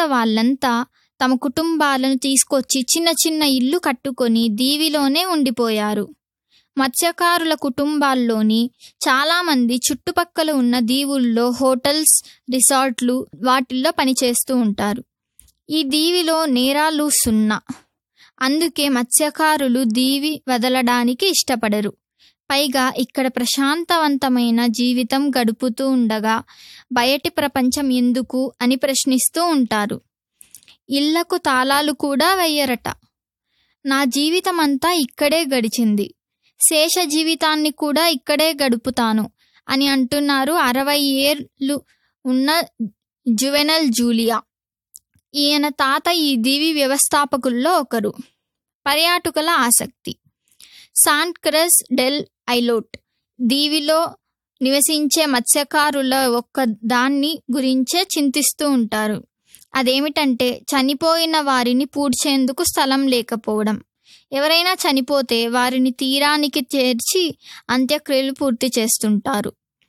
వాళ్ళంతా తమ కుటుంబాలను తీసుకొచ్చి చిన్న చిన్న ఇల్లు కట్టుకొని దీవిలోనే ఉండిపోయారు మత్స్యకారుల కుటుంబాల్లోని చాలామంది చుట్టుపక్కల ఉన్న దీవుల్లో హోటల్స్ రిసార్ట్లు వాటిల్లో పనిచేస్తూ ఉంటారు ఈ దీవిలో నేరాలు సున్నా అందుకే మత్స్యకారులు దీవి వదలడానికి ఇష్టపడరు పైగా ఇక్కడ ప్రశాంతవంతమైన జీవితం గడుపుతూ ఉండగా బయటి ప్రపంచం ఎందుకు అని ప్రశ్నిస్తూ ఉంటారు ఇళ్లకు తాళాలు కూడా వెయ్యరట నా జీవితం అంతా ఇక్కడే గడిచింది శేష జీవితాన్ని కూడా ఇక్కడే గడుపుతాను అని అంటున్నారు అరవై ఏళ్ళు ఉన్న జువెనల్ జూలియా ఈయన తాత ఈ దీవి వ్యవస్థాపకుల్లో ఒకరు పర్యాటకుల ఆసక్తి సాంట్ క్రస్ డెల్ ఐలోట్ దీవిలో నివసించే మత్స్యకారుల ఒక్క దాన్ని గురించే చింతిస్తూ ఉంటారు అదేమిటంటే చనిపోయిన వారిని పూడ్చేందుకు స్థలం లేకపోవడం ఎవరైనా చనిపోతే వారిని తీరానికి చేర్చి అంత్యక్రియలు పూర్తి చేస్తుంటారు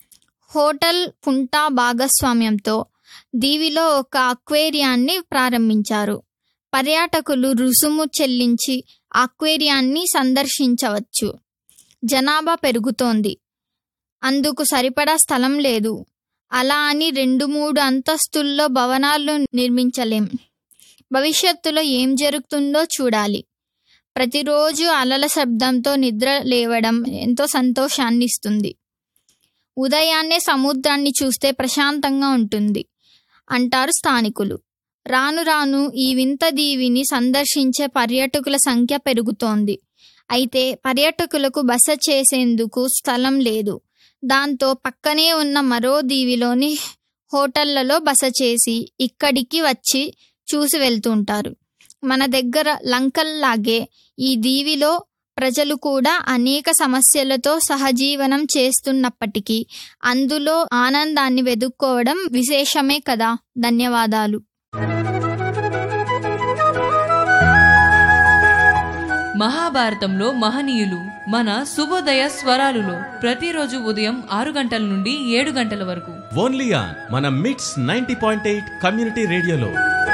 హోటల్ కుంటా భాగస్వామ్యంతో దీవిలో ఒక అక్వేరియాన్ని ప్రారంభించారు పర్యాటకులు రుసుము చెల్లించి అక్వేరియాన్ని సందర్శించవచ్చు జనాభా పెరుగుతోంది అందుకు సరిపడా స్థలం లేదు అలా అని రెండు మూడు అంతస్తుల్లో భవనాలు నిర్మించలేం భవిష్యత్తులో ఏం జరుగుతుందో చూడాలి ప్రతిరోజు అలల శబ్దంతో నిద్ర లేవడం ఎంతో సంతోషాన్ని ఇస్తుంది ఉదయాన్నే సముద్రాన్ని చూస్తే ప్రశాంతంగా ఉంటుంది అంటారు స్థానికులు రాను రాను ఈ వింత దీవిని సందర్శించే పర్యాటకుల సంఖ్య పెరుగుతోంది అయితే పర్యాటకులకు బస చేసేందుకు స్థలం లేదు దాంతో పక్కనే ఉన్న మరో దీవిలోని హోటళ్లలో బస చేసి ఇక్కడికి వచ్చి చూసి వెళ్తుంటారు మన దగ్గర లంకల్లాగే ఈ దీవిలో ప్రజలు కూడా అనేక సమస్యలతో సహజీవనం చేస్తున్నప్పటికీ అందులో ఆనందాన్ని వెదుక్కోవడం విశేషమే కదా ధన్యవాదాలు మహాభారతంలో మహనీయులు మన శుభోదయ స్వరాలులో ప్రతిరోజు ఉదయం ఆరు గంటల నుండి ఏడు గంటల వరకు ఓన్లీ ఆన్ మన మిట్స్ నైన్టీ పాయింట్ ఎయిట్ కమ్యూనిటీ రేడియోలో